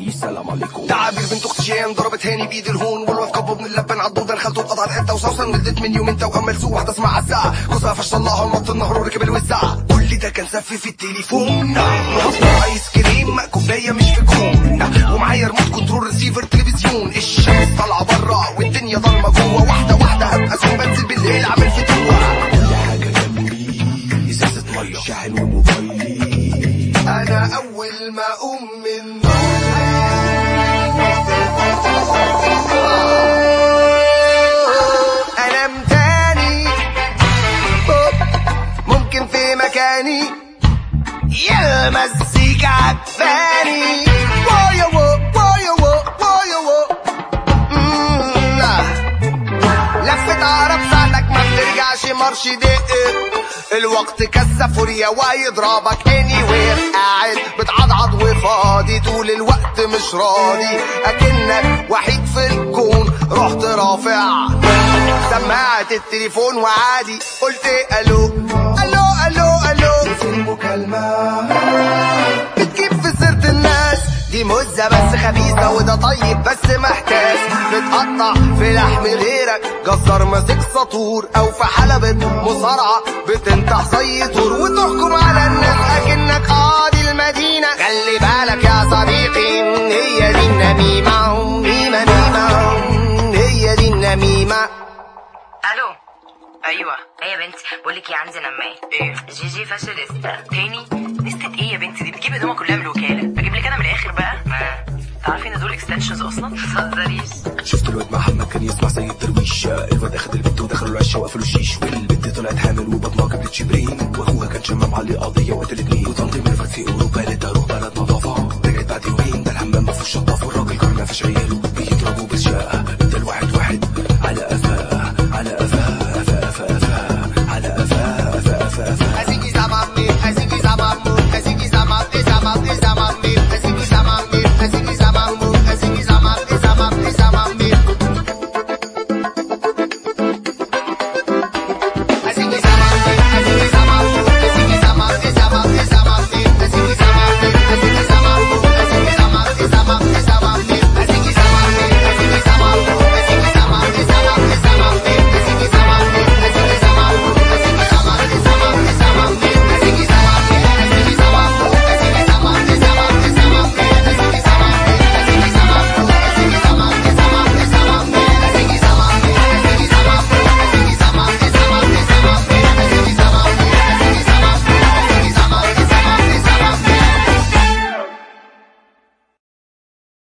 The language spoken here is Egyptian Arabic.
السلام عليكم تعابير بنت اختي جيان ضربت هاني بايد الهون والواد كبه من اللبن عالدودة خلته اتقطع الحته وصوصا ولدت من يومين توأم ملسوع واحده اسمها عزة جوزها فشل الله ونط النهر وركب الوزع كل ده كان سف في التليفون وهفطر ايس كريم كوبايه مش في كوم ومعايا ريموت كنترول ريسيفر تلفزيون الشمس طالعه بره والدنيا ضلمه جوه واحده واحده هبقى زوم بنزل بالليل اعمل فتوه كل حاجة جنبي ازازة مية شاحن وموبايلي انا اول ما اقوم من انام تاني ممكن في مكاني يا مزيكا عجباني وايا و وايا و وايا و مم، آه. لفت عرب ساعتك ما بترجعش مرش دق الوقت كسف وريا ويضربك اني وير قاعد بتعضعض وفاضي طول الوقت مش راضي اكنك وحيد في الكون رحت رافع سماعة التليفون وعادي قلت الو الو الو الو في المكالمة بتجيب في سيرة الناس دي مزة بس خبيثة وده طيب بس محتاس بتقطع في لحم غيرك جزار ماسك سطور او في حلبة مصارعة بتنتح زي طور وتحكم على الناس اكنك قاضي المدينة خلي بالك يا صديقي هي دي النميمة ميمة ميمة هي دي النميمة الو ايوه ايه يا بنتي بقول لك ايه عندي نمايه ايه جي جي فاشلست تاني نستة ايه يا بنتي دي بتجيب هدومها كلها من الوكاله اجيب لك انا من الاخر بقى ما تعرفي ان دول اكستنشنز اصلا ما تهزريش شفت الواد محمد كان يسمع زي الدرويش الواد اخد البنت ودخلوا العشه وقفلوا الشيش والبنت طلعت حامل وبطنها جابت شبرين واخوها كان شمام عليه قضيه وقتل اتنين وطنطي مرفت في اوروبا قالت اروح بلد نظافه رجعت بعد يومين ده الحمام ما فيهوش شطاف والراجل كان ما فيش عياله بيضربوا بالشقه ده الواحد واحد على قفاه على قفاه قفاه قفاه قفاه على قفاه قفاه قفاه قفاه Así que zamame, así que zamame, así que zamame, zamame, zamame,